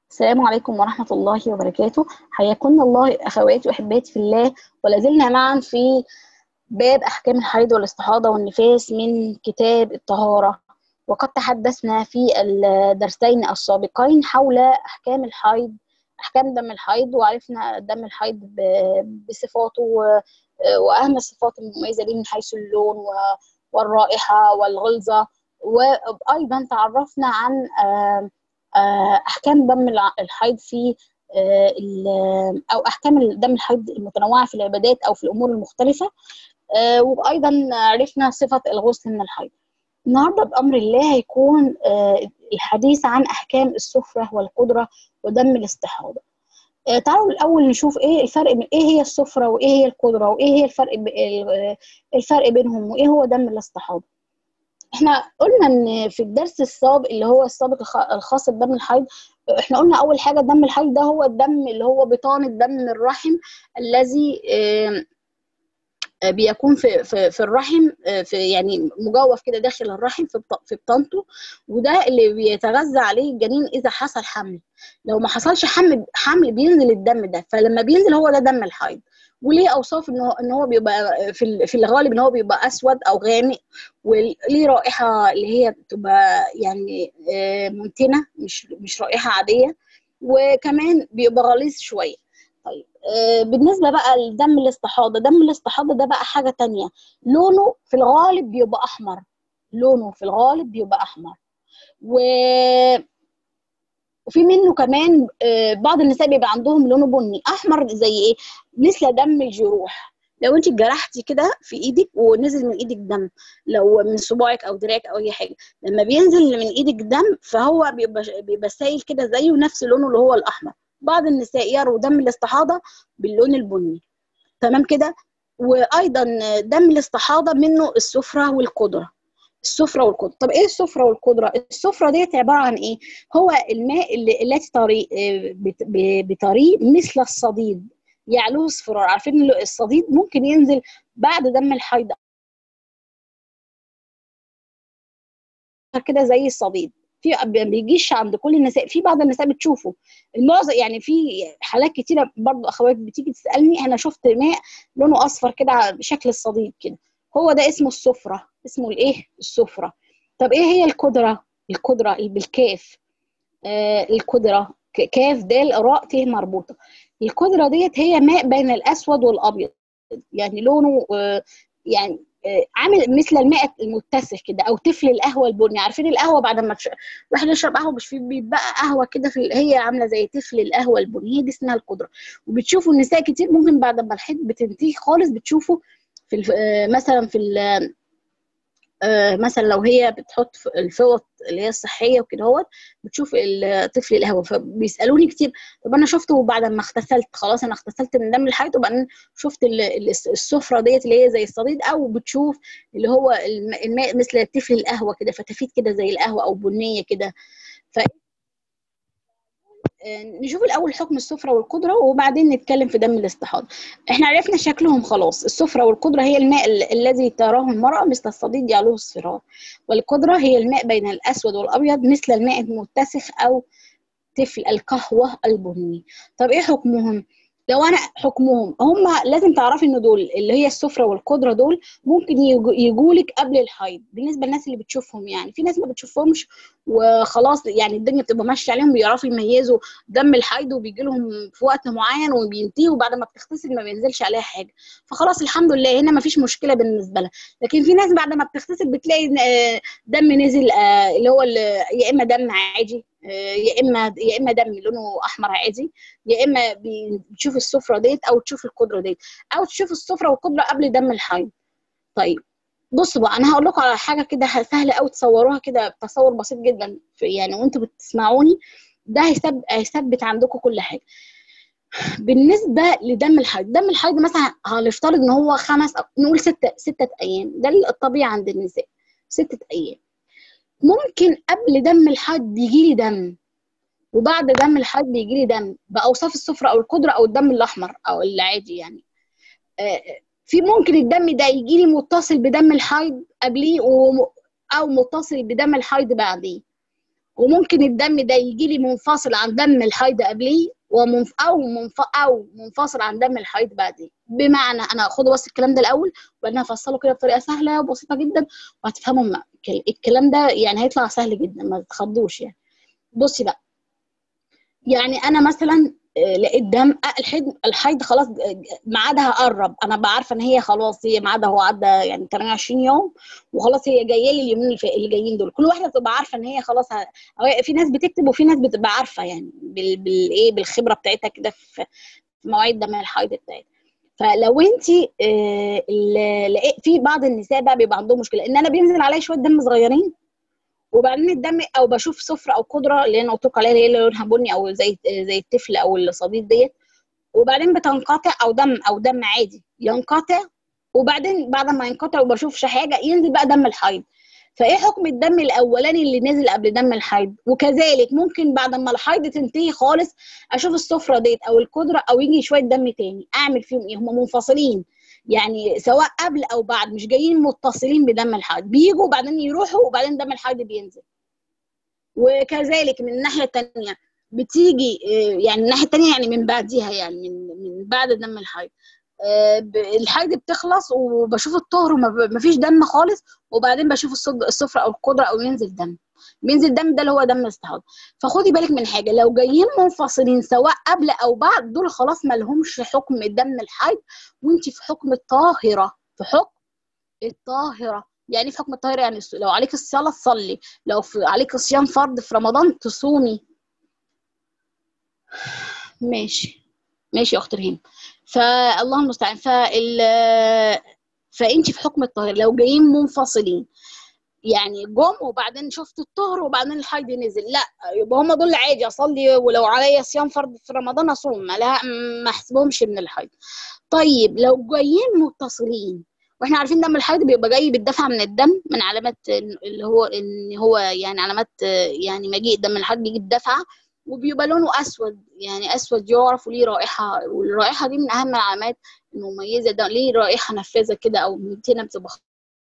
السلام عليكم ورحمة الله وبركاته حياكم الله أخواتي وأحباتي في الله ولازلنا معا في باب أحكام الحيض والاستحاضة والنفاس من كتاب الطهارة وقد تحدثنا في الدرسين السابقين حول أحكام الحيض أحكام دم الحيض وعرفنا دم الحيض بصفاته وأهم الصفات المميزة ليه من حيث اللون والرائحة والغلظة وأيضا تعرفنا عن احكام دم الحيض في او احكام دم الحيض المتنوعه في العبادات او في الامور المختلفه وايضا عرفنا صفه الغسل من الحيض النهارده بامر الله هيكون الحديث عن احكام السفره والقدره ودم الاستحاضه تعالوا الاول نشوف ايه الفرق بين ايه هي السفره وايه هي القدره وايه هي الفرق الفرق بينهم وايه هو دم الاستحاضه احنا قلنا ان في الدرس السابق اللي هو السابق الخاص بدم الحيض احنا قلنا اول حاجه دم الحيض ده هو الدم اللي هو بطانه دم من الرحم الذي بيكون في في في الرحم في يعني مجوف كده داخل الرحم في في بطانته وده اللي بيتغذى عليه الجنين اذا حصل حمل لو ما حصلش حمل حمل بينزل الدم ده فلما بينزل هو ده دم الحيض وليه اوصاف ان هو ان هو بيبقى في في الغالب ان هو بيبقى اسود او غامق وليه رائحه اللي هي بتبقى يعني منتنه مش مش رائحه عاديه وكمان بيبقى غليظ شويه طيب بالنسبه بقى لدم الاستحاضه دم الاستحاضه ده بقى حاجه تانية لونه في الغالب بيبقى احمر لونه في الغالب بيبقى احمر و وفي منه كمان بعض النساء بيبقى عندهم لونه بني احمر زي ايه مثل دم الجروح لو انت اتجرحتي كده في ايدك ونزل من ايدك دم لو من صباعك او دراعك او اي حاجه لما بينزل من ايدك دم فهو بيبقى بيبقى سايل كده زيه نفس لونه اللي هو الاحمر بعض النساء يروا دم الاستحاضه باللون البني تمام كده وايضا دم الاستحاضه منه السفره والقدره السفرة والقدرة طب ايه السفرة والقدرة السفرة ديت عبارة عن ايه هو الماء اللي التي طريق بطريق مثل الصديد يعلوه اصفرار عارفين الصديد ممكن ينزل بعد دم الحيض كده زي الصديد في ما بيجيش عند كل النساء في بعض النساء بتشوفه المعظم يعني في حالات كتيره برضو اخوات بتيجي تسالني انا شفت ماء لونه اصفر كده بشكل الصديد كده هو ده اسمه السفرة اسمه الايه السفرة طب ايه هي القدرة القدرة بالكاف آه القدرة كاف دال راء ت مربوطة القدرة ديت هي ماء بين الاسود والابيض يعني لونه آه يعني آه عامل مثل الماء المتسخ كده او تفل القهوه البني عارفين القهوه بعد ما الواحد يشرب قهوه مش بيبقى قهوه كده في هي عامله زي تفل القهوه البني هي دي اسمها القدره وبتشوفوا النساء كتير ممكن بعد ما الحيض بتنتهي خالص بتشوفوا في مثلا في مثلا لو هي بتحط الفوط اللي هي الصحيه وكده هوت بتشوف الطفل القهوه فبيسالوني كتير طب انا شفته بعد ما اغتسلت خلاص انا اغتسلت من دم الحيض وبعدين شفت السفره ديت اللي هي زي الصديد او بتشوف اللي هو الماء مثل طفل القهوه كده فتفيت كده زي القهوه او بنيه كده ف نشوف الاول حكم السفره والقدره وبعدين نتكلم في دم الاستحاضه احنا عرفنا شكلهم خلاص السفره والقدره هي الماء الذي تراه المراه مثل الصديد يعلوه الصفار والقدره هي الماء بين الاسود والابيض مثل الماء المتسخ او تفل القهوه البني طب ايه حكمهم لو انا حكمهم هم لازم تعرفي ان دول اللي هي السفره والقدره دول ممكن يجوا لك قبل الحيض بالنسبه للناس اللي بتشوفهم يعني في ناس ما بتشوفهمش وخلاص يعني الدنيا بتبقى ماشيه عليهم بيعرفوا يميزوا دم الحيض وبيجي لهم في وقت معين وبينتهي وبعد ما بتغتسل ما بينزلش عليها حاجه فخلاص الحمد لله هنا ما فيش مشكله بالنسبه لها لكن في ناس بعد ما بتغتسل بتلاقي دم نزل اللي هو يا اما دم عادي يا اما يا اما دم لونه احمر عادي يا اما بتشوف السفره ديت او تشوف القدره ديت او تشوف السفره والقدره قبل دم الحيض طيب بصوا بقى انا هقول لكم على حاجه كده سهله قوي تصوروها كده تصور بسيط جدا يعني وانتوا بتسمعوني ده هيثبت هيثبت عندكم كل حاجه بالنسبه لدم الحيض دم الحيض مثلا هنفترض ان هو خمس نقول ستة ستة ايام ده الطبيعي عند النساء ستة ايام ممكن قبل دم الحيض يجي لي دم وبعد دم الحيض بيجي لي دم باوصاف السفره او القدره او الدم الاحمر او العادي يعني في ممكن الدم ده يجي لي متصل بدم الحيض قبليه او متصل بدم الحيض بعديه وممكن الدم ده يجي لي منفصل عن دم الحيض قبليه ومنف... او منف... او منفصل عن دم الحيض بعديه بمعنى انا خدوا بس الكلام ده الاول وبعدين هفصله كده بطريقه سهله وبسيطه جدا وهتفهموا م- الكلام ده يعني هيطلع سهل جدا ما تتخضوش يعني بصي بقى يعني انا مثلا آه، لقيت دم آه، الحيض الحيض خلاص آه، ميعادها قرب انا بعرفه ان هي خلاص هي ميعادها هو عدى يعني 28 يوم وخلاص هي جايه لي اليومين الف- اللي جايين دول كل واحده بتبقى عارفه ان هي خلاص ه... أو في ناس بتكتب وفي ناس بتبقى عارفه يعني بال... بالايه بالخبره بتاعتها كده في في مواعيد دم الحيض بتاعتها فلو انت لقيت في بعض النساء بقى بيبقى عندهم مشكله ان انا بينزل عليا شويه دم صغيرين وبعدين الدم او بشوف صفرة او قدره اللي انا قلت لكم عليها اللي هي لونها بني او زي زي الطفل او الصديد ديت وبعدين بتنقطع او دم او دم عادي ينقطع وبعدين بعد ما ينقطع وبشوفش حاجه ينزل بقى دم الحيض فايه حكم الدم الاولاني اللي نزل قبل دم الحيض وكذلك ممكن بعد ما الحيض تنتهي خالص اشوف الصفرة ديت او القدره او يجي شويه دم تاني اعمل فيهم ايه هم منفصلين يعني سواء قبل او بعد مش جايين متصلين بدم الحيض بيجوا وبعدين يروحوا وبعدين دم الحيض بينزل وكذلك من الناحيه الثانيه بتيجي آه، يعني من الناحيه الثانيه يعني من بعديها يعني من من بعد دم الحيض آه، ب- الحيض بتخلص وبشوف الطهر وما فيش دم خالص وبعدين بشوف الصد- الصفرة او القدره او ينزل دم بينزل دم ده اللي هو دم الاستحاضه فخدي بالك من حاجه لو جايين منفصلين سواء قبل او بعد دول خلاص ما لهمش حكم دم الحيض وانت في حكم الطاهره في حكم الطاهره يعني إيه في حكم الطاهره يعني لو عليك الصلاه تصلي لو في عليك صيام فرض في رمضان تصومي ماشي ماشي يا اخت رهيم فالله المستعان فال فانت في حكم الطاهر لو جايين منفصلين يعني جم وبعدين شفت الطهر وبعدين الحيض نزل لا يبقى هم دول عادي اصلي ولو عليا صيام فرض في رمضان اصوم ما لا ما احسبهمش من الحيض طيب لو جايين متصلين واحنا عارفين دم الحيض بيبقى جاي بالدفع من الدم من علامات اللي هو ان هو يعني علامات يعني مجيء دم الحيض بيجي بدفعه وبيبقى لونه اسود يعني اسود يعرف وليه رائحه والرائحه دي من اهم العلامات المميزه ده ليه رائحه نفاذه كده او منتنه بتبقى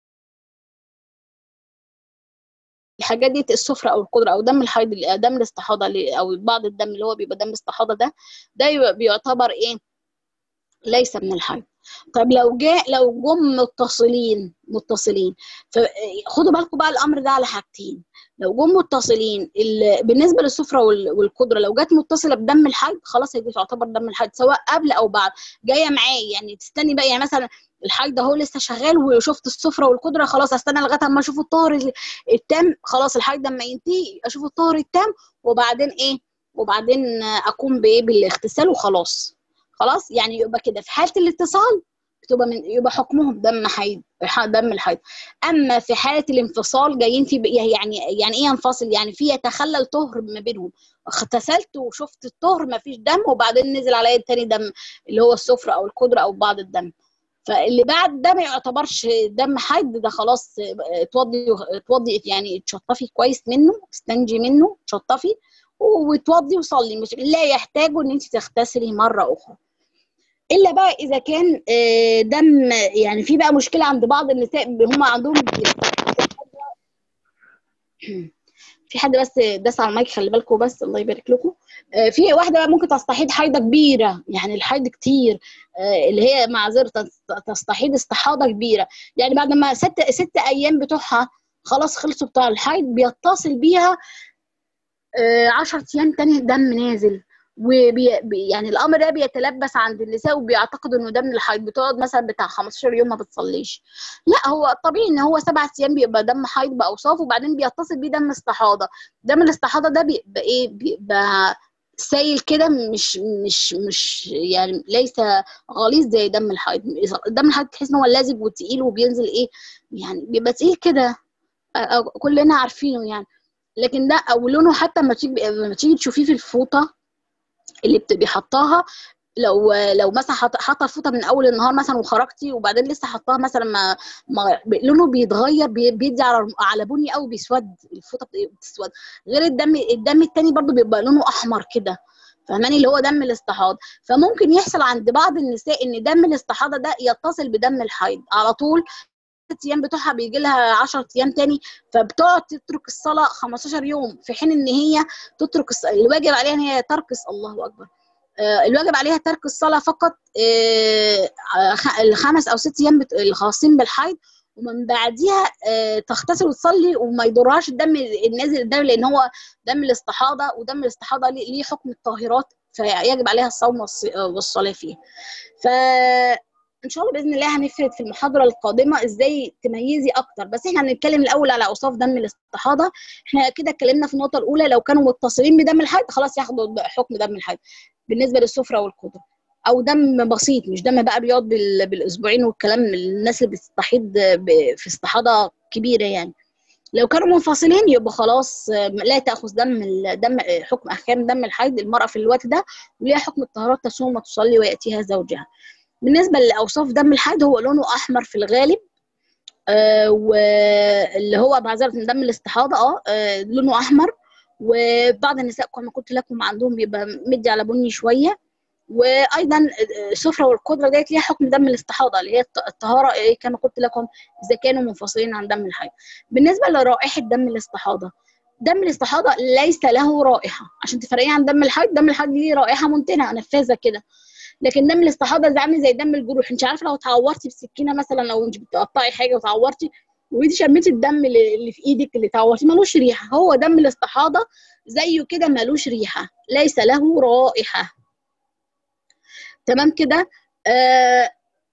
الحاجات دي السفرة او القدره او دم الحيض دم الاستحاضه اللي- او بعض الدم اللي هو بيبقى دم الاستحاضه ده ده يبقى- بيعتبر ايه ليس من الحيض طب لو جاء لو جم متصلين متصلين فخدوا بالكم بقى الامر ده على حاجتين لو جم متصلين ال... بالنسبه للسفره وال... والقدره لو جت متصله بدم الحيض خلاص هي دي تعتبر دم الحيض سواء قبل او بعد جايه معاه يعني تستني بقى يعني مثلا الحيض اهو لسه شغال وشفت السفره والقدره خلاص استنى لغايه اما اشوف الطهر التام خلاص الحيض لما ينتهي اشوف الطهر التام وبعدين ايه وبعدين اقوم بايه بالاغتسال وخلاص خلاص يعني يبقى كده في حاله الاتصال بتبقى من يبقى حكمهم دم حيض دم الحيض اما في حاله الانفصال جايين في يعني يعني ايه ينفصل يعني في يتخلل طهر ما بينهم اغتسلت وشفت الطهر ما فيش دم وبعدين نزل عليا التاني دم اللي هو السفره او القدره او بعض الدم فاللي بعد ده ما يعتبرش دم حيض ده خلاص اتوضي اتوضي يعني تشطفي كويس منه استنجي منه تشطفي وتوضي وصلي مش لا يحتاج ان انت تغتسلي مره اخرى الا بقى اذا كان دم يعني في بقى مشكله عند بعض النساء هم عندهم في حد بس داس على المايك خلي بالكم بس الله يبارك لكم في واحده بقى ممكن تستحيض حيضه كبيره يعني الحيض كتير اللي هي معذره تستحيض استحاضه كبيره يعني بعد ما ست ست ايام بتوعها خلاص خلصوا بتوع الحيض بيتصل بيها 10 ايام تاني دم نازل وبي يعني الامر ده بيتلبس عند النساء وبيعتقدوا انه ده من الحيض بتقعد مثلا بتاع 15 يوم ما بتصليش لا هو الطبيعي ان هو سبع ايام بيبقى دم حيض باوصاف وبعدين بيتصل بيه دم استحاضه دم الاستحاضه ده بيبقى ايه بيبقى سايل كده مش مش مش يعني ليس غليظ زي دم الحيض دم الحيض تحس ان هو لازج وتقيل وبينزل ايه يعني بيبقى تقيل كده كلنا عارفينه يعني لكن ده او لونه حتى لما تيجي لما تيجي تشوفيه في الفوطه اللي بتبقي حطاها لو لو مثلا حاطه الفوطه من اول النهار مثلا وخرجتي وبعدين لسه حطاها مثلا ما, ما لونه بيتغير بيدي على على بني قوي بيسود الفوطه بتسود غير الدم الدم التاني برضو بيبقى لونه احمر كده فهماني اللي هو دم الاستحاضه فممكن يحصل عند بعض النساء ان دم الاستحاضه ده يتصل بدم الحيض على طول ايام بتوعها بيجي لها 10 ايام تاني فبتقعد تترك الصلاه 15 يوم في حين ان هي تترك الصلاة. الواجب عليها ان هي ترك الله اكبر آه، الواجب عليها ترك الصلاه فقط آه، خ- الخمس او ست ايام بت- الخاصين بالحيض ومن بعديها آه، تغتسل وتصلي وما يضرهاش الدم النازل الدم لان هو دم الاستحاضه ودم الاستحاضه ليه ليه حكم الطاهرات فيجب عليها الصوم والص- والصلاه فيه. ف ان شاء الله باذن الله هنفرد في المحاضره القادمه ازاي تميزي اكتر بس احنا هنتكلم الاول على اوصاف دم الاستحاضه احنا كده اتكلمنا في النقطه الاولى لو كانوا متصلين بدم الحيض خلاص ياخدوا حكم دم الحيض بالنسبه للسفره والقدره او دم بسيط مش دم بقى بيقعد بال- بالاسبوعين والكلام الناس اللي بتستحيض ب- في استحاضه كبيره يعني لو كانوا منفصلين يبقى خلاص آه، لا تاخذ دم الدم آه، حكم احكام دم الحيض المراه في الوقت ده وليها حكم الطهارات تصوم وتصلي وياتيها زوجها بالنسبه لاوصاف دم الحيض هو لونه احمر في الغالب آه واللي هو معذره من دم الاستحاضه اه آه، لونه احمر وبعض النساء كما قلت لكم عندهم بيبقى مدي على بني شويه وايضا آه، السفره والقدره ديت ليها حكم دم الاستحاضه اللي هي الط- الطهاره إيه كما قلت لكم اذا كانوا منفصلين عن دم الحيض بالنسبه لرائحه دم الاستحاضه دم الاستحاضه ليس له رائحه عشان تفرقيه عن دم الحيض دم الحيض ليه رائحه منتنه نفاذه كده لكن دم الاستحاضه زي عامل زي دم الجروح انت عارفه لو اتعورتي بسكينه مثلا لو انت بتقطعي حاجه وتعورتي وانت شميتي الدم اللي اللي في ايدك اللي تعورتي ملوش ريحه هو دم الاستحاضه زيه كده ملوش ريحه ليس له رائحه تمام كده آه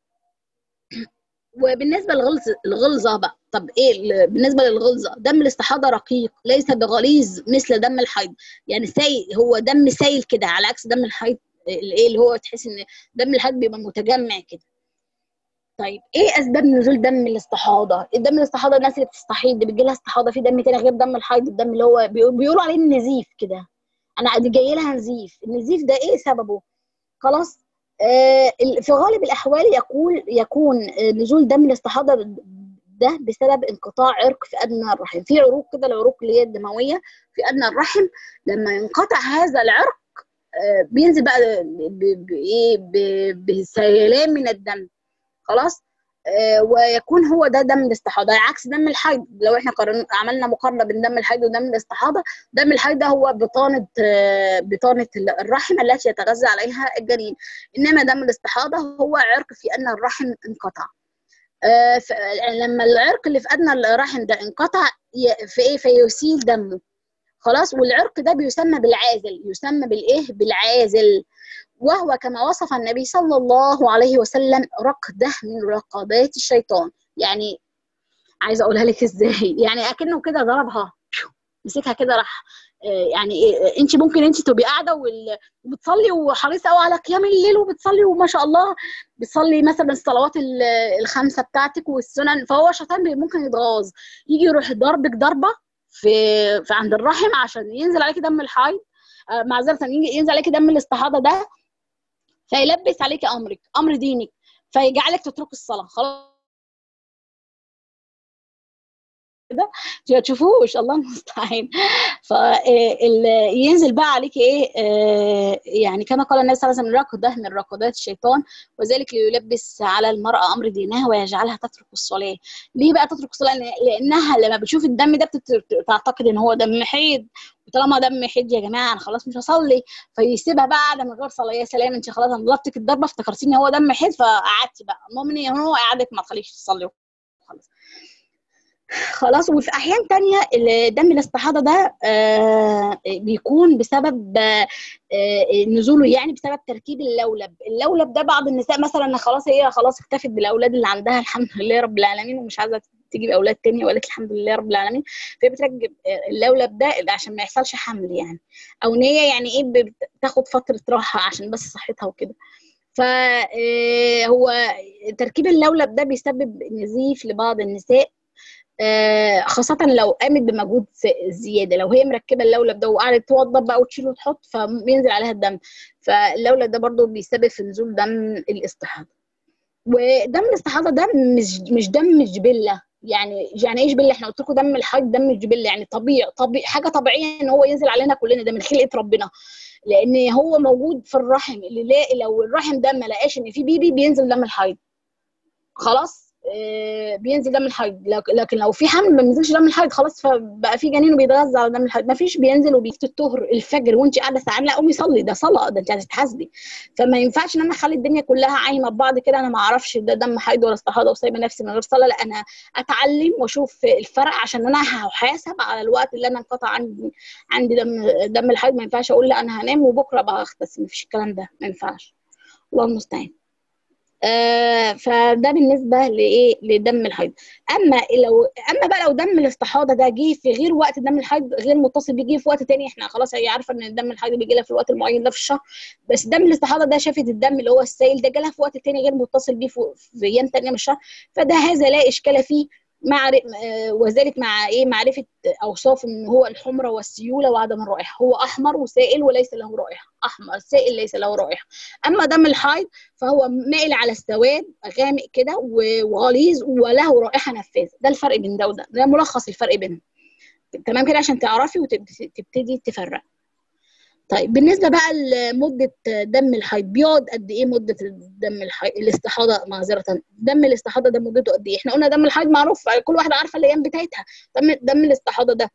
وبالنسبه للغلظ الغلظه بقى طب ايه ال- بالنسبه للغلظه دم الاستحاضه رقيق ليس بغليظ مثل دم الحيض يعني سايل هو دم سايل كده على عكس دم الحيض الايه اللي هو تحس ان دم الحيض بيبقى متجمع كده طيب ايه اسباب نزول دم الاستحاضه الدم الاستحاضه الناس اللي بتستحيض بيجي لها استحاضه في دم تاني غير دم الحيض الدم اللي هو بيقو- بيقولوا عليه النزيف كده انا دي جاي لها نزيف النزيف ده ايه سببه خلاص آه ال- في غالب الاحوال يقول يكون آه، نزول دم الاستحاضه ده بسبب انقطاع عرق في ادنى الرحم في عروق كده العروق اللي هي الدمويه في ادنى الرحم لما ينقطع هذا العرق آه، بينزل بقى ب- بايه ب- بسيلان من الدم خلاص آه، ويكون هو ده دم الاستحاضه عكس دم الحيض لو احنا قارن عملنا مقارنه بين دم الحيض ودم الاستحاضه دم الحيض ده هو بطانه آه، بطانه الرحم التي يتغذى عليها الجنين انما دم الاستحاضه هو عرق في ان الرحم انقطع آه، ف- لما العرق اللي في ادنى الرحم ده انقطع ي- في ايه فيسيل دمه خلاص والعرق ده بيسمى بالعازل يسمى بالايه بالعازل وهو كما وصف النبي صلى الله عليه وسلم رقده من رقدات الشيطان يعني عايزه اقولها لك ازاي يعني اكنه كده ضربها مسكها كده راح آه، يعني إيه، انت ممكن انت تبقي قاعده وال- وبتصلي وحريصه قوي على قيام الليل وبتصلي وما شاء الله بتصلي مثلا الصلوات ال- الخمسه بتاعتك والسنن فهو شيطان بي- ممكن يتغاظ يجي يروح ضربك ضربه في, في عند الرحم عشان ينزل عليكي دم الحيض آه، معذره يجي- ينزل عليكي دم الاستحاضه ده فيلبس عليكي امرك امر دينك فيجعلك تترك الصلاه خلاص كده ما تشوفوش الله المستعان فينزل بقى عليكي ايه آه، يعني كما قال النبي صلى الله عليه وسلم ركضه من ركضات الشيطان وذلك ليلبس على المراه امر دينها ويجعلها تترك الصلاه ليه بقى تترك الصلاه لأن- لانها لما بتشوف الدم ده بتت- بتعتقد ان هو دم حيض وطالما دم حيض يا جماعه انا خلاص مش هصلي فيسيبها بقى قاعده من غير صلاه يا سلام انت خلاص انا ضربتك الضربه افتكرتي ان هو دم حيض فقعدتي بقى المهم ان هو قعدك ما تخليكش تصلي خلاص خلاص وفي احيان تانية ال- دم الاستحاضه ده آه، بيكون بسبب آه، آه، نزوله يعني بسبب تركيب اللولب اللولب ده بعض النساء مثلا خلاص هي خلاص اكتفت بالاولاد اللي عندها الحمد لله رب العالمين ومش عايزه تجيب اولاد تاني وقالت الحمد لله رب العالمين فهي بتركب آه، اللولب ده عشان ما يحصلش حمل يعني او ان هي يعني ايه بتاخد فتره راحه عشان بس صحتها وكده فهو تركيب اللولب ده بيسبب نزيف لبعض النساء آه، خاصة لو قامت بمجهود س- زيادة لو هي مركبة اللولب ده وقعدت توضب بقى وتشيل وتحط فبينزل عليها الدم فاللولب ده برضو بيسبب في نزول دم الاستحاضة ودم الاستحاضة ده مش مش دم جبلة يعني يعني ايش جبلة احنا قلت لكم دم الحيض دم الجبلة يعني طبيعي طبيعي حاجة طبيعية ان هو ينزل علينا كلنا ده من خلقة ربنا لان هو موجود في الرحم اللي لا لو الرحم ده ما لقاش ان في بيبي بينزل دم الحيض خلاص آه، بينزل دم الحيض لك- لكن لو في حمل ما بينزلش دم الحيض خلاص فبقى في جنين وبيتغذى على دم الحيض ما فيش بينزل وبيفت الطهر الفجر وانت قاعده ساعات لا قومي صلي ده صلاه ده انت هتتحاسبي فما ينفعش ان انا اخلي الدنيا كلها عايمه ببعض كده انا ما اعرفش ده دم حيض ولا استحاضه وسايبه نفسي من غير صلاه لا انا اتعلم واشوف الفرق عشان انا هحاسب على الوقت اللي انا انقطع عندي عندي دم دم الحيض ما ينفعش اقول لا انا هنام وبكره بقى اغتسل ما فيش الكلام ده ما ينفعش الله المستعان آه فده بالنسبه لايه لدم الحيض اما لو اما بقى لو دم الاستحاضه ده جه في غير وقت دم الحيض غير متصل بيجي في وقت تاني احنا خلاص هي عارفه ان دم الحيض بيجي لها في الوقت المعين ده في الشهر بس دم الاستحاضه ده شافت الدم اللي هو السائل ده جالها في وقت تاني غير متصل بيه في في ايام تانيه من الشهر فده هذا لا اشكال فيه مع آه، وذلك مع ايه معرفه اوصاف ان هو الحمره والسيوله وعدم الرائحه هو احمر وسائل وليس له رائحه احمر سائل ليس له رائحه اما دم الحيض فهو مائل على السواد غامق كده و- وغليظ وله رائحه نفاذه ده الفرق بين ده وده ده ملخص الفرق بينهم تمام كده عشان تعرفي وتبتدي تفرق طيب بالنسبه بقى لمده دم الحيض بيقعد قد ايه مده دم الحيض الاستحاضه معذره دم الاستحاضه ده مدته قد ايه احنا قلنا دم الحيض معروف كل واحده عارفه الايام بتاعتها دم دم الاستحاضه ده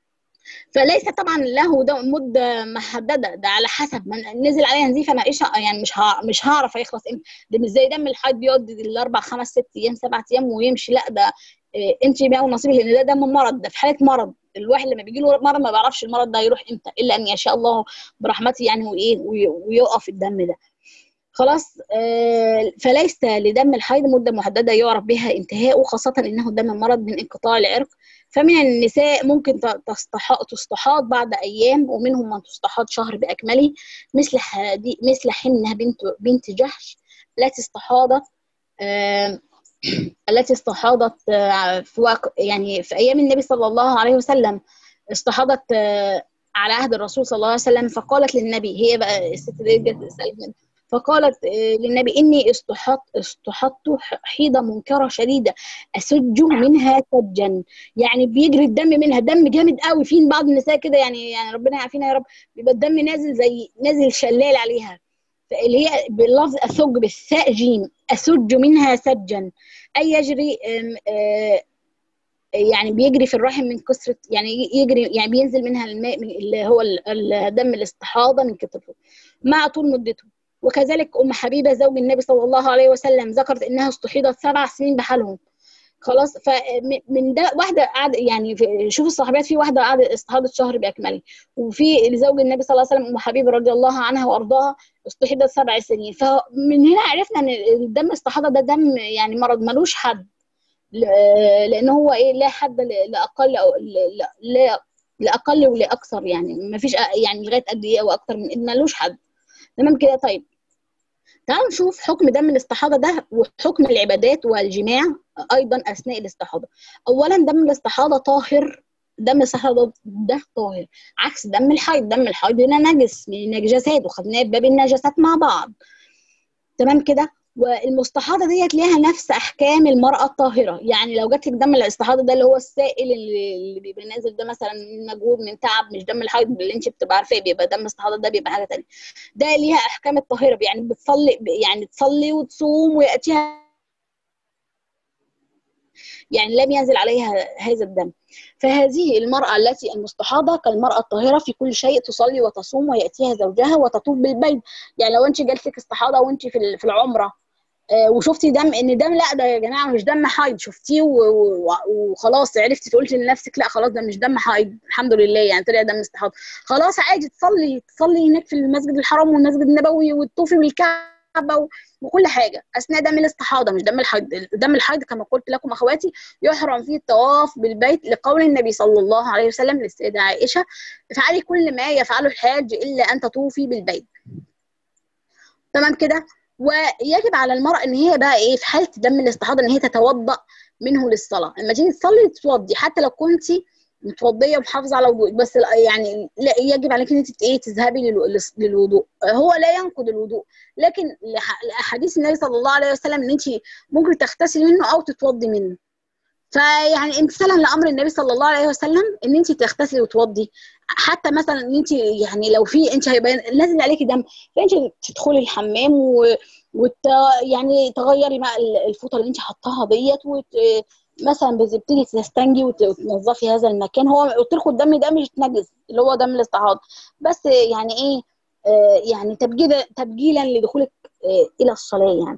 فليس طبعا له ده مده محدده ده على حسب من نزل عليها نزيف انا ايش يعني مش ها مش هعرف هيخلص امتى ده مش زي دم الحيض بيقعد الاربع خمس ست ايام سبع ايام ويمشي لا ده إيه انت بقى ونصيبك لان ده دم مرض ده في حاله مرض الواحد لما بيجي له مرض ما بيعرفش المرض ده هيروح امتى الا ان يشاء الله برحمته يعني وايه ويقف الدم ده خلاص آه فليس لدم الحيض مده محدده يعرف بها انتهاؤه خاصه انه دم مرض من انقطاع العرق فمن النساء ممكن تستحاض بعد ايام ومنهم من تستحاض شهر باكمله مثل حدي مثل حنه بنت بنت جحش التي استحاضت آه التي استحاضت في وق... يعني في ايام النبي صلى الله عليه وسلم استحاضت على عهد الرسول صلى الله عليه وسلم فقالت للنبي هي بقى الست دي جت تسال فقالت للنبي اني استحضت استحضت حيضه منكره شديده اسج منها سجا يعني بيجري الدم منها دم جامد قوي في بعض النساء كده يعني يعني ربنا يعافينا يا رب بيبقى الدم نازل زي نازل شلال عليها اللي هي باللفظ اسج بالثاء جيم اسج منها سجا اي يجري يعني بيجري في الرحم من كثره يعني يجري يعني بينزل منها الماء من اللي هو الدم الاستحاضه من كثرته مع طول مدته وكذلك ام حبيبه زوج النبي صلى الله عليه وسلم ذكرت انها استحيضت سبع سنين بحالهم خلاص فمن ده واحده قاعده يعني شوف الصحابيات في واحده قاعده استحاضت شهر باكمله وفي لزوج النبي صلى الله عليه وسلم ام حبيبه رضي الله عنها وارضاها استحيضت سبع سنين فمن هنا عرفنا ان الدم الاستحاضه ده دم يعني مرض ملوش حد لان هو ايه لا حد لاقل او لا لاقل ولاكثر يعني ما فيش يعني لغايه قد ايه او اكتر من ملوش حد تمام كده طيب تعالوا نشوف حكم دم الاستحاضه ده وحكم العبادات والجماع ايضا اثناء الاستحاضه اولا دم الاستحاضه طاهر دم الاستحاضه ده طاهر عكس دم الحيض دم الحيض هنا نجس من النجاسات وخدناه في باب النجاسات مع بعض تمام كده والمستحاضه ديت ليها نفس احكام المراه الطاهره يعني لو جات لك دم الاستحاضه ده اللي هو السائل اللي, اللي بيبقى نازل ده مثلا من مجهود من تعب مش دم الحيض اللي انت بتبقى عارفاه بيبقى دم الاستحاضه ده بيبقى حاجه ثانيه ده ليها احكام الطاهره يعني بتصلي يعني تصلي وتصوم وياتيها يعني لم ينزل عليها هذا الدم فهذه المرأة التي المستحاضة كالمرأة الطاهرة في كل شيء تصلي وتصوم ويأتيها زوجها وتطوف بالبيت يعني لو انت جالسك استحاضة وانت في في العمرة وشفتي دم ان دم لا ده يا جماعه مش دم حيض شفتيه وخلاص عرفتي قلتي لنفسك لا خلاص ده مش دم حيض الحمد لله يعني طلع دم استحاضه خلاص عادي تصلي تصلي هناك في المسجد الحرام والمسجد النبوي وتطوفي بالكعبه وكل حاجه اثناء دم الاستحاضه مش دم الحيض دم الحيض كما قلت لكم اخواتي يحرم فيه الطواف بالبيت لقول النبي صلى الله عليه وسلم للسيده عائشه افعلي كل ما يفعله الحاج الا ان تطوفي بالبيت تمام كده ويجب على المرأة ان هي بقى ايه في حالة دم الاستحاضة ان هي تتوضأ منه للصلاة لما تيجي تصلي تتوضي حتى لو كنت متوضية ومحافظة على وضوء بس يعني لا يجب عليك ان انت ايه تذهبي للوضوء هو لا ينقض الوضوء لكن لاحاديث النبي صلى الله عليه وسلم ان انت ممكن تغتسلي منه او تتوضي منه فيعني امتثالا لامر النبي صلى الله عليه وسلم ان انت تغتسلي وتوضي حتى مثلا ان انت يعني لو في انت هيبقى نازل عليكي دم فانت تدخلي الحمام و... وت... يعني تغيري بقى الفوطه اللي انت حطاها ديت وت... مثلا بتبتدي تستنجي وتنظفي هذا المكان هو قلت لكم الدم ده مش نجس اللي هو دم الاستحاضه بس يعني ايه آه يعني تبجيلا تبجيلا لدخولك آه الى الصلاه يعني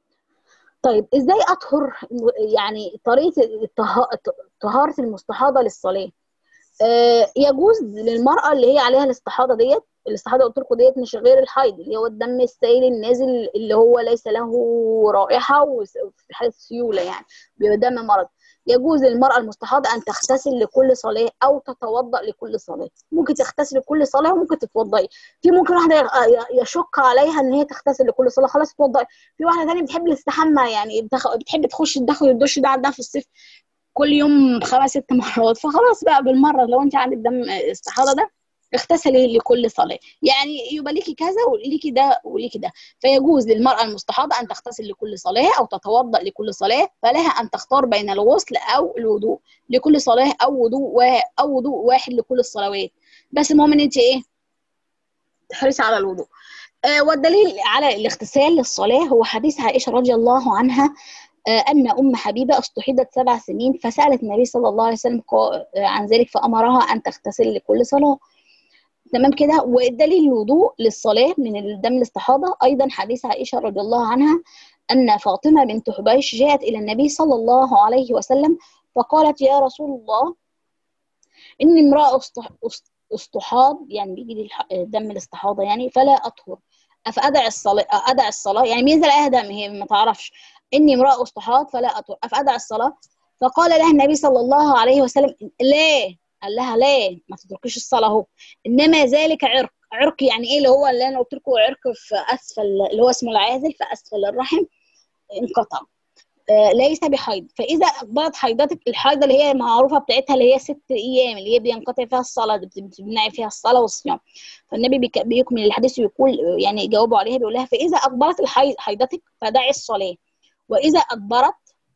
طيب ازاي اطهر يعني طريقه طهاره المستحاضه للصلاه آه يجوز للمراه اللي هي عليها الاستحاضه ديت الاستحاضه قلت لكم ديت مش غير الحيض اللي هو الدم السائل النازل اللي هو ليس له رائحه وفي حاله سيوله يعني بيبقى دم مرض يجوز للمرأة المستحاضة أن تغتسل لكل صلاة أو تتوضأ لكل صلاة ممكن تغتسل لكل صلاة وممكن تتوضئي في ممكن واحدة يشق عليها إن هي تغتسل لكل صلاة خلاص تتوضئي في واحدة ثانية بتحب تستحمى يعني بتحب تخش تدخل الدش ده عندها في الصيف كل يوم خمس ست مرات فخلاص بقى بالمرة لو أنت عندك دم استحاضة ده اغتسلي لكل صلاة يعني يبقى ليكي كذا وليكي ده وليكي ده فيجوز للمرأة المستحاضة أن تغتسل لكل صلاة أو تتوضأ لكل صلاة فلها أن تختار بين الغسل أو الوضوء لكل صلاة أو وضوء أو وضوء واحد لكل الصلوات بس المهم إن أنت إيه تحرصي على الوضوء آه والدليل على الاغتسال للصلاة هو حديث عائشة رضي الله عنها أن أم حبيبة استحيضت سبع سنين فسألت النبي صلى الله عليه وسلم عن ذلك فأمرها أن تغتسل لكل صلاة تمام كده والدليل الوضوء للصلاة من الدم الاستحاضة أيضا حديث عائشة رضي الله عنها أن فاطمة بنت حبيش جاءت إلى النبي صلى الله عليه وسلم فقالت يا رسول الله إني امرأة استحاض يعني بيجي لي دم الاستحاضة يعني فلا أطهر أفأدع الصلاة أدع الصلاة يعني بينزل عليها دم هي ما تعرفش إني امرأة استحاض فلا أطهر أفأدع الصلاة فقال لها النبي صلى الله عليه وسلم لا قال لها لا ما تتركيش الصلاه اهو انما ذلك عرق عرق يعني ايه اللي هو اللي انا قلت لكم عرق في اسفل اللي هو اسمه العازل في اسفل الرحم انقطع آه ليس بحيض فاذا اقبلت حيضتك الحيضه اللي هي معروفه بتاعتها اللي هي ست ايام اللي هي بينقطع فيها الصلاه بتمنعي فيها الصلاه والصيام فالنبي بيكمل الحديث ويقول يعني يجاوبوا عليها بيقول لها فاذا اقبلت حيضتك فدعي الصلاه واذا ادبرت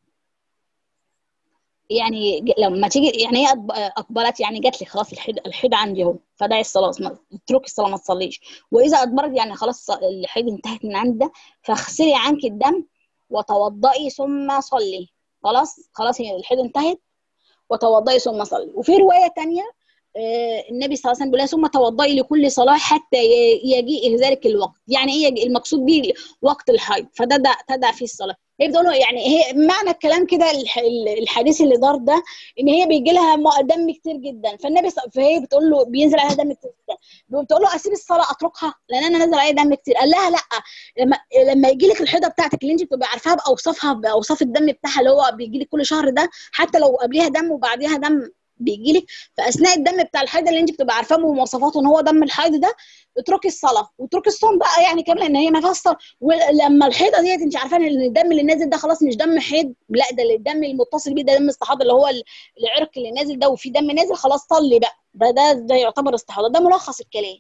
يعني لما تيجي يعني هي اقبلت يعني جات لي خلاص الحيض الحيض عندي اهو فدعي الصلاه اتركي الصلاه ما تصليش واذا ادبرت يعني خلاص الحيض انتهت من عند ده فاغسلي عنك الدم وتوضئي ثم صلي خلاص خلاص هي الحيض انتهت وتوضئي ثم صلي وفي روايه ثانيه النبي صلى الله عليه وسلم بيقول ثم توضئي لكل صلاه حتى يجيء ذلك الوقت يعني ايه المقصود به وقت الحيض فده تدع فيه الصلاه هي بتقول له يعني هي معنى الكلام كده الحديث اللي دار ده ان هي بيجي لها دم كتير جدا فالنبي فهي بتقول له بينزل عليها دم كتير جدا بتقول له اسيب الصلاه اتركها لان انا نازل عليا دم كتير قال لها لا لما لما يجي لك الحيضه بتاعتك اللي انت بتبقى عارفاها باوصافها باوصاف الدم بتاعها اللي هو بيجي لك كل شهر ده حتى لو قبليها دم وبعديها دم بيجي لك فاثناء الدم بتاع الحيض اللي انت بتبقى عارفاه بمواصفاته ان هو دم الحيض ده اتركي الصلاه واتركي الصوم بقى يعني كامله ان هي ما فيهاش ولما الحيضه ديت انت عارفه ان الدم اللي نازل ده خلاص مش دم حيض لا ده الدم المتصل بيه ده دم استحاضه اللي هو العرق اللي نازل ده وفي دم نازل خلاص صلي بقى ده ده, ده يعتبر استحاضه ده ملخص الكلام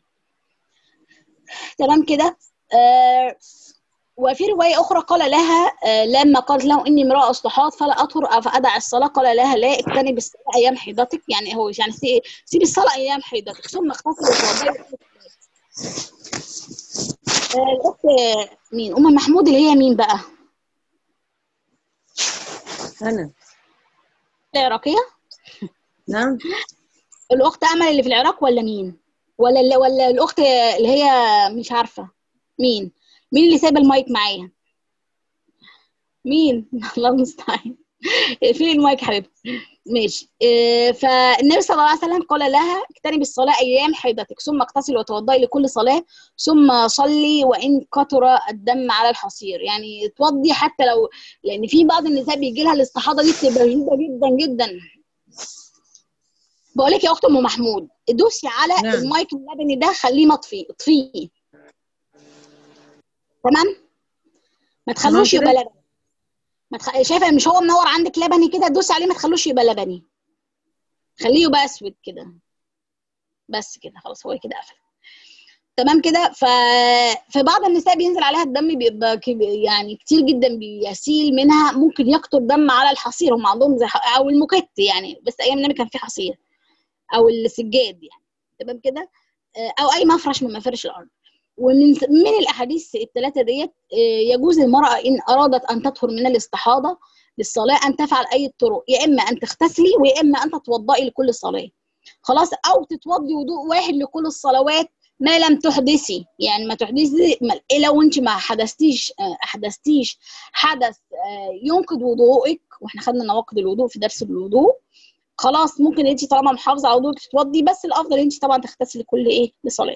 تمام كده آه وفي رواية أخرى قال لها لما قالت له إني امرأة استحاض فلا أطهر فأدع الصلاة قال لها لا اجتنب الصلاة أيام حيضتك يعني هو يعني سيبي الصلاة أيام حيضتك ثم اغتسلي وتوضئي الأخت مين؟ أم محمود اللي هي مين بقى؟ أنا العراقية؟ نعم الأخت أمل اللي في العراق ولا مين؟ ولا ولا الأخت اللي هي مش عارفة مين؟ مين اللي سايب المايك معايا مين الله المستعان فين المايك حبيبتي ماشي إيه فالنبي صلى الله عليه وسلم قال لها اجتنبي الصلاه ايام حيضتك ثم اغتسلي وتوضئي لكل صلاه ثم صلي وان كثر الدم على الحصير يعني توضي حتى لو لان في بعض النساء بيجي لها الاستحاضه دي بتبقى جدا جدا جدا بقول لك يا اخت ام محمود دوسي على نعم. المايك اللبني ده خليه مطفي اطفيه تمام ما تخلوش تمام يبقى كده؟ لبني ما تخ... شايفه مش هو منور عندك لبني كده دوسي عليه ما تخلوش يبقى لبني خليه يبقى اسود كده بس كده خلاص هو كده قفل تمام كده ف... فبعض النساء بينزل عليها الدم بيبقى كب... يعني كتير جدا بيسيل منها ممكن يقطر دم على الحصير هم عندهم زي ح- او المكت يعني بس ايام النبي كان في حصير او السجاد يعني تمام كده آه، او اي مفرش من مفارش الارض ومن من الاحاديث الثلاثه ديت آه، يجوز للمراه ان ارادت ان تطهر من الاستحاضه للصلاه ان تفعل اي الطرق يا اما ان تغتسلي ويا اما ان تتوضئي لكل صلاه خلاص او تتوضي وضوء واحد لكل الصلوات ما لم تحدثي يعني ما تحدثي ما- إيه لو انت ما حدثتيش آه، احدثتيش حدث آه، ينقض وضوءك واحنا خدنا نواقض الوضوء في درس الوضوء خلاص ممكن انت طالما محافظه على وضوءك تتوضي بس الافضل انت طبعا تغتسلي كل ايه لصلاه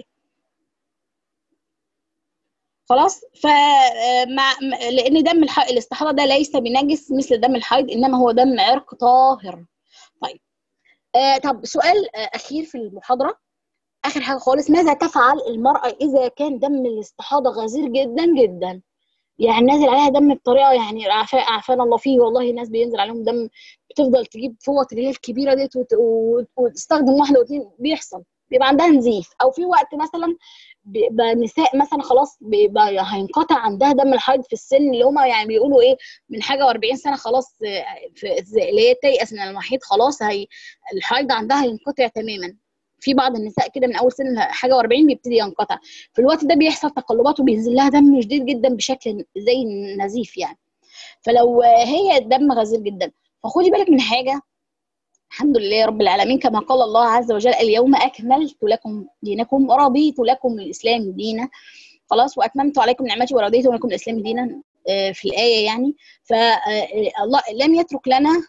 خلاص ف آه، مع م- لان دم الح... الاستحاضه ده ليس بنجس مثل دم الحيض انما هو دم عرق طاهر طيب آه طب سؤال آه اخير في المحاضره اخر حاجه خالص ماذا تفعل المراه اذا كان دم الاستحاضه غزير جدا جدا يعني نازل عليها دم بطريقه يعني عفا عافانا الله فيه والله ناس بينزل عليهم دم بتفضل تجيب فوط اللي هي الكبيره ديت وت- وت- وتستخدم واحده واثنين بيحصل بيبقى عندها نزيف او في وقت مثلا بيبقى نساء مثلا خلاص بيبقى هينقطع عندها دم الحيض في السن اللي هم يعني بيقولوا ايه من حاجه و40 سنه خلاص آه، في اللي هي تيأس من المحيض خلاص هي الحيض عندها ينقطع تماما في بعض النساء كده من اول سن حاجه و40 بيبتدي ينقطع في الوقت ده بيحصل تقلبات وبينزل لها دم شديد جدا بشكل زي النزيف يعني فلو هي الدم غزير جدا فخدي بالك من حاجه الحمد لله رب العالمين كما قال الله عز وجل اليوم اكملت لكم دينكم ورضيت لكم الاسلام دينا خلاص واتممت عليكم نعمتي ورضيت لكم الاسلام دينا آه، في الايه يعني فالله لم يترك لنا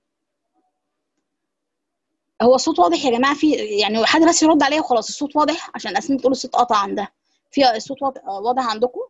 هو الصوت واضح يا جماعه في يعني حد بس يرد عليا وخلاص الصوت واضح عشان اسماء بتقول الصوت قطع عندها في الصوت واضح, واضح عندكم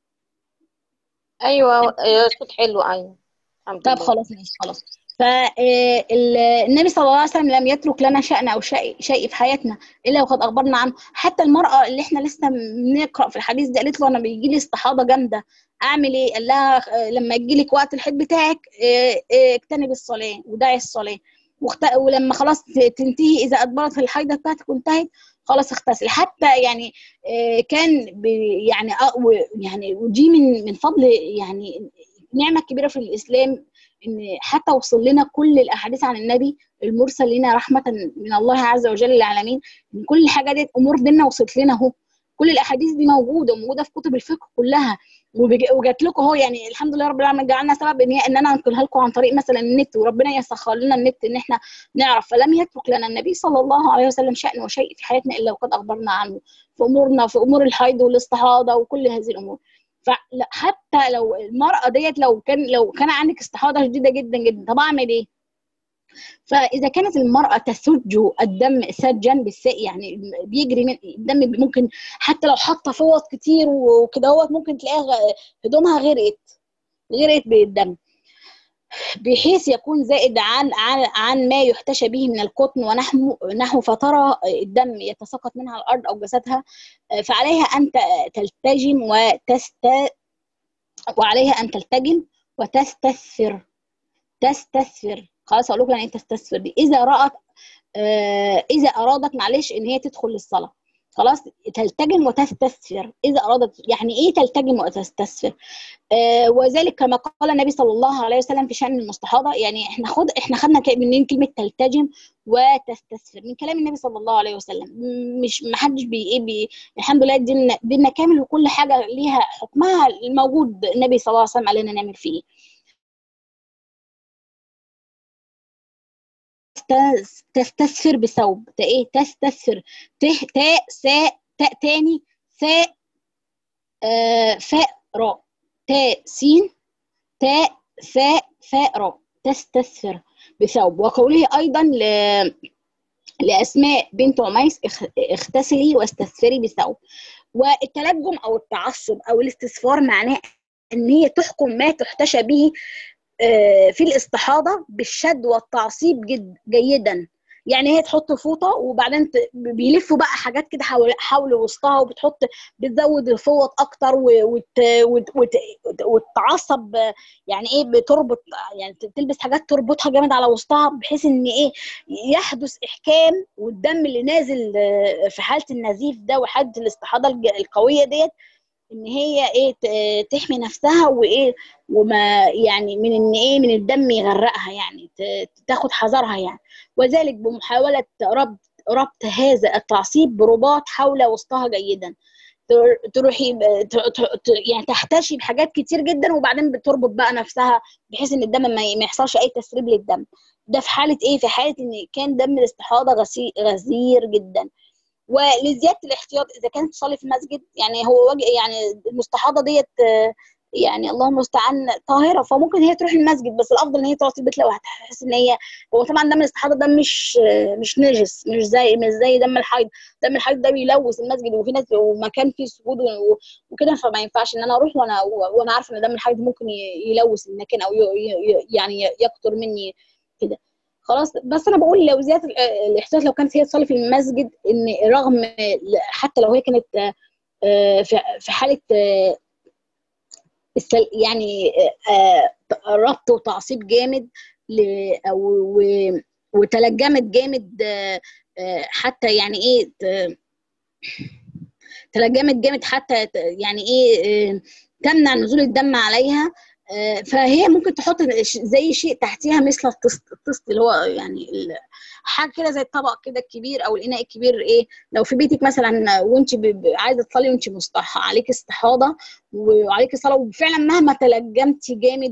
ايوه آه، صوت حلو ايوه الحمد طب لله خلاص ماشي خلاص فالنبي صلى الله عليه وسلم لم يترك لنا شأن او شيء شيء في حياتنا الا وقد اخبرنا عنه حتى المراه اللي احنا لسه بنقرا في الحديث ده قالت له انا بيجي لي استحاضه جامده اعمل ايه قال لها آه، لما يجي لك وقت الحيض بتاعك آه، آه، اجتنبي الصلاه ودعي الصلاه واخت- ولما خلاص ت- تنتهي اذا ادبرت الحيضه بتاعتك وانتهت خلاص اغتسل حتى يعني آه، كان بي- يعني آه، و- يعني ودي من من فضل يعني نعمه كبيره في الاسلام ان حتى وصل لنا كل الاحاديث عن النبي المرسل لنا رحمه من الله عز وجل للعالمين ان كل حاجه دي امور ديننا وصلت لنا اهو كل الاحاديث دي موجوده وموجوده في كتب الفقه كلها وبج- وجات لكم اهو يعني الحمد لله رب العالمين جعلنا سبب ان هي ان انا انقلها لكم عن طريق مثلا النت وربنا يسخر لنا النت ان احنا نعرف فلم يترك لنا النبي صلى الله عليه وسلم شأن وشيء في حياتنا الا وقد اخبرنا عنه في امورنا في امور الحيض والاستحاضه وكل هذه الامور فحتى لو المرأة ديت لو كان لو كان عندك استحاضة شديدة جدا جدا طب اعمل ايه؟ فاذا كانت المرأة تسج الدم سجا بالساء يعني بيجري من الدم ممكن حتى لو حاطة فوط كتير وكده هوت ممكن تلاقيها غ- هدومها غرقت غرقت بالدم بحيث يكون زائد عن عن عن ما يحتشى به من القطن ونحو نحو فترى الدم يتساقط منها على الارض او جسدها فعليها ان ت- تلتجم وتست وعليها ان تلتجم وتستثفر تستثفر خلاص اقول لكم يعني ايه تستثفر دي اذا رأت آه، اذا ارادت معلش ان هي تدخل للصلاه خلاص تلتجم وتستثفر اذا ارادت يعني ايه تلتجم وتستثفر آه وذلك كما قال النبي صلى الله عليه وسلم في شان المستحاضه يعني احنا خد احنا خدنا ك- منين كلمه تلتجم وتستثفر من كلام النبي صلى الله عليه وسلم م- مش ما حدش بي ايه بي الحمد لله ديننا ديننا كامل وكل حاجه ليها حكمها الموجود النبي صلى الله عليه وسلم قال لنا نعمل فيه تس- تستثفر بثوب ت ايه تستثفر ت تاء ساء تاء تاني ثاء آه فاء راء تاء سين تاء ثاء فاء راء تستثفر بثوب وقوله ايضا ل... لاسماء بنت عميس اخ- اغتسلي واستثفري بثوب والتلجم او التعصب او الاستثفار معناه ان هي تحكم ما تحتشى به آه، في الاستحاضه بالشد والتعصيب جد جيدا يعني هي تحط فوطه وبعدين ت- بيلفوا بقى حاجات كده حول حول وسطها وبتحط بتزود الفوط اكتر و- وت وت وت وتعصب آه، يعني ايه بتربط يعني ت- تلبس حاجات تربطها جامد على وسطها بحيث ان ايه يحدث احكام والدم اللي نازل آه، في حاله النزيف ده وحاله الاستحاضه الج- القويه ديت ان هي ايه ت- تحمي نفسها وايه وما يعني من ان ايه من الدم يغرقها يعني ت- تاخد حذرها يعني وذلك بمحاوله ربط ربط هذا التعصيب برباط حول وسطها جيدا تروحي يعني تحتشي بحاجات كتير جدا وبعدين بتربط بقى نفسها بحيث ان الدم ما يحصلش اي تسريب للدم ده في حاله ايه في حاله ان كان دم الاستحاضه غزير جدا ولزياده الاحتياط اذا كانت تصلي في المسجد يعني هو وجه يعني المستحاضه ديت يعني اللهم المستعان طاهره فممكن هي تروح المسجد بس الافضل ان هي تقعد في البيت لو هتحس ان هي هو طبعا دم الاستحاضه ده مش مش نجس مش زي مش زي دم الحيض دم الحيض ده بيلوث المسجد وفي ناس ومكان فيه سجود وكده فما ينفعش ان انا اروح وانا وانا عارفه ان دم الحيض ممكن يلوث المكان او يعني يكتر مني كده خلاص بس انا بقول لو زياده الاحتياط لو كانت هي تصلي في المسجد ان رغم حتى لو هي كانت في حاله يعني ربط وتعصيب جامد او وتلجمت جامد حتى يعني ايه تلجمت جامد حتى يعني ايه تمنع نزول الدم عليها فهي ممكن تحط زي شيء تحتيها مثل الطست الطست اللي هو يعني حاجه كده زي الطبق كده الكبير او الاناء الكبير ايه لو في بيتك مثلا وانت عايزه تصلي وانت مستح عليك استحاضه وعليك صلاه وفعلا مهما تلجمتي جامد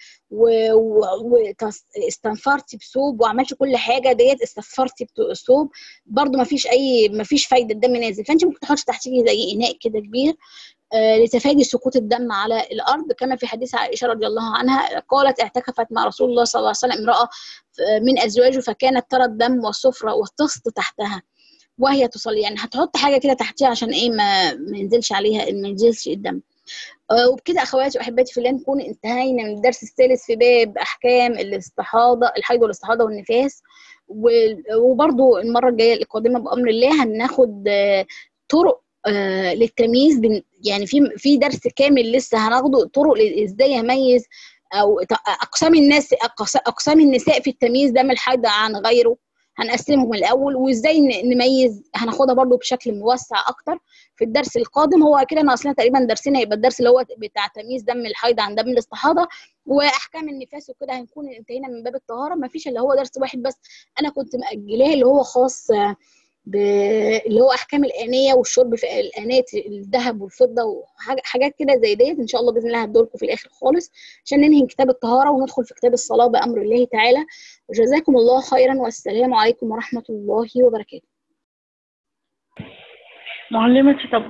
واستنفرتي بثوب وعملتي كل حاجه ديت استنفرتي بثوب برده ما فيش اي ما فيش فايده الدم نازل فانت ممكن تحطي تحتيه زي اناء كده كبير لتفادي سقوط الدم على الارض كما في حديث عائشه رضي الله عنها قالت اعتكفت مع رسول الله صلى الله عليه وسلم امراه من ازواجه فكانت ترى الدم والصفرة والطست تحتها وهي تصلي يعني هتحط حاجه كده تحتها عشان ايه ما ما ينزلش عليها ما ينزلش الدم وبكده اخواتي واحباتي في الله نكون انتهينا من الدرس الثالث في باب احكام الاستحاضه الحيض والاستحاضه والنفاس وبرده المره الجايه القادمه بامر الله هناخد طرق آه للتمييز بين يعني في في درس كامل لسه هناخده طرق ازاي اميز او اقسام الناس اقسام النساء في التمييز دم الحيض عن غيره هنقسمهم الاول وازاي نميز هناخدها برضو بشكل موسع اكتر في الدرس القادم هو كده ناقصنا تقريبا درسنا يبقى الدرس اللي هو بتاع تمييز دم الحيض عن دم الاستحاضه واحكام النفاس وكده هنكون انتهينا من باب الطهاره ما فيش اللي هو درس واحد بس انا كنت مأجلاه اللي هو خاص ب... اللي هو احكام الانيه والشرب في الانيه الذهب والفضه وحاجات كده زي ديت ان شاء الله باذن الله هدولكم في الاخر خالص عشان ننهي كتاب الطهاره وندخل في كتاب الصلاه بامر الله تعالى وجزاكم الله خيرا والسلام عليكم ورحمه الله وبركاته معلمتي طب